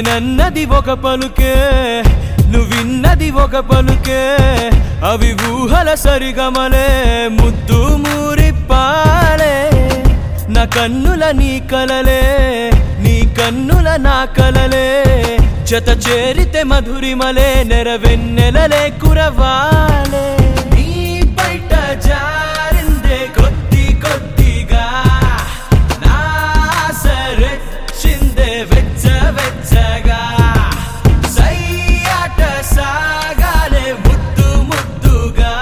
నేనన్నది ఒక పలుకే నువ్విన్నది ఒక పలుకే అవి ఊహల సరిగమలే ముద్దు మూరిప్పాలే నా కన్నుల నీ కలలే నీ కన్నుల నా కలలే జత చేరితే మధురిమలే నెరవెన్నెలలే కురవాలే నీ బయట జారిందే కొద్ది కొద్దిగా నా సరెచ్చిందే వెచ్చ వెచ్చగా సయ్యాట సాగాలే ముద్దు ముద్దుగా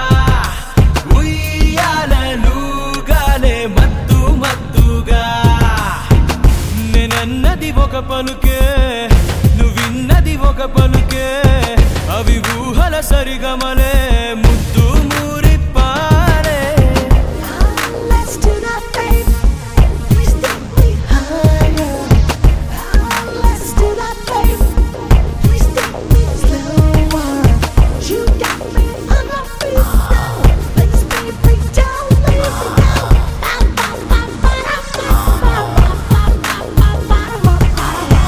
ఉయ్యాలలుగాలే మత్తు మత్తుగా నేనన్నది ఒక పలుకే నువ్విన్నది ఒక పలుకే అవి ఊహల సరిగమలే ముద్దు మూరిప్పాలే Let's do that, babe. Please take me higher. Let's do that, babe. Please take me slower. You got me on my feet now. Let's baby down, lay me down. Ba, ba, ba, ba, da, ba, ba, ba, ba, ba, ba, ba, ba, ba.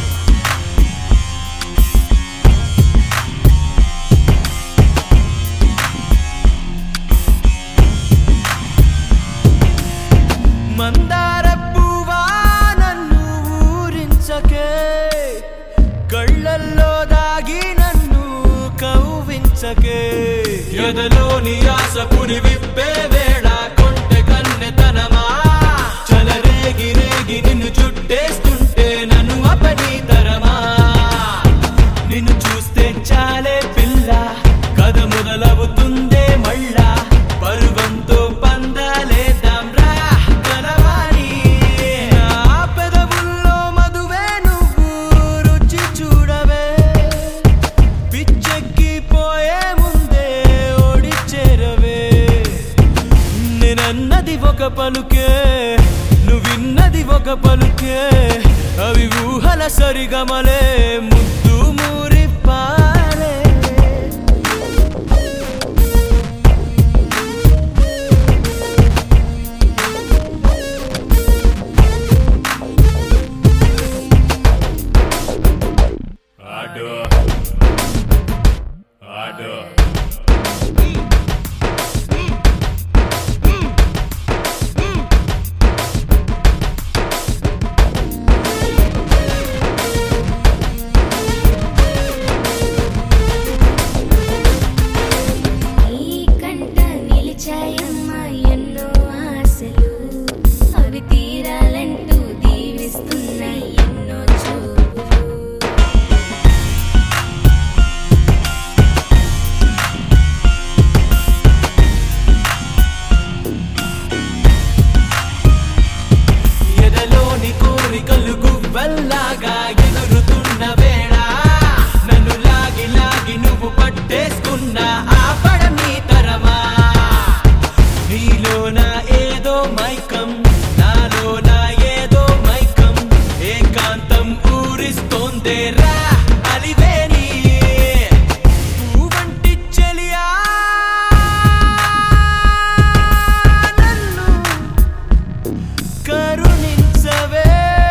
మందార పువ్వా నన్ను ఊరించకే కళ్ళల్లో దాగి నన్ను కవ్వించకే ఎదలోని ఆశ పురి విప్పే వేళ కొంటె కన్నెతనమా చలరేగి రేగి నిన్ను చుట్టేస్తుంటే నన్ను అపని తరమా నిన్ను చూస్తే చాలే పిల్ల కథ మొదలవుతుందే మళ్ళా పరువంతో పందాలేద్దాం రా కలవాణి నా పెదవుల్లో మధువే నువ్వు రుచి చూడవే పిచ్చెక్కిపోయే ముందే ఓడి చేరవే నేనన్నది ఒక పలుకే నువ్విన్నది ఒక పలుకే అవి ఊహల సరిగమలే ముద్దు మూరిప్పాలే Ador. Ador. ఈ కంట నిలిచాయమ్మ ఎన్నో ఆశలు అవి తీరాలంటూ దీవిస్తున్నాయి ఎన్నో చూపులు ఎదలోని కోరికలు గువ్వల్లాగా ఎగురుతున్న వేళ నన్ను లాగి లాగి నువ్వు పట్టేసుకున్న ఆ పడమి తరమా నీలోన ఏదో మైకం నాలోన ఏదో మైకం ఏకాంతం ఊరిస్తోందే రా అలివేని పువ్వంటి చెలియా నన్ను కరుణించవే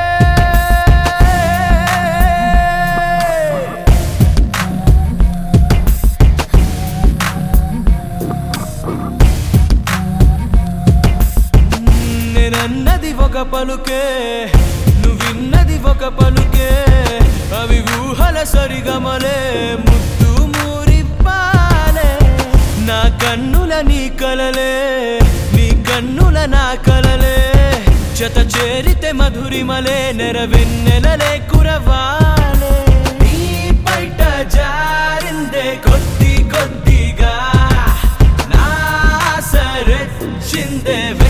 నేనన్నది ఒక పలుకే నువ్విన్నది ఒక పలుకే అవి ఊహల సరిగమలే ముద్దు మూరిప్పాలే నా కన్నుల నీ కలలే నీ కన్నుల నా కలలే జత చేరితే మధురిమలే నెరవెన్నెలలే కురవాలే నీ బయట జారిందే కొద్ది కొద్దిగా నా సరెచ్చిందే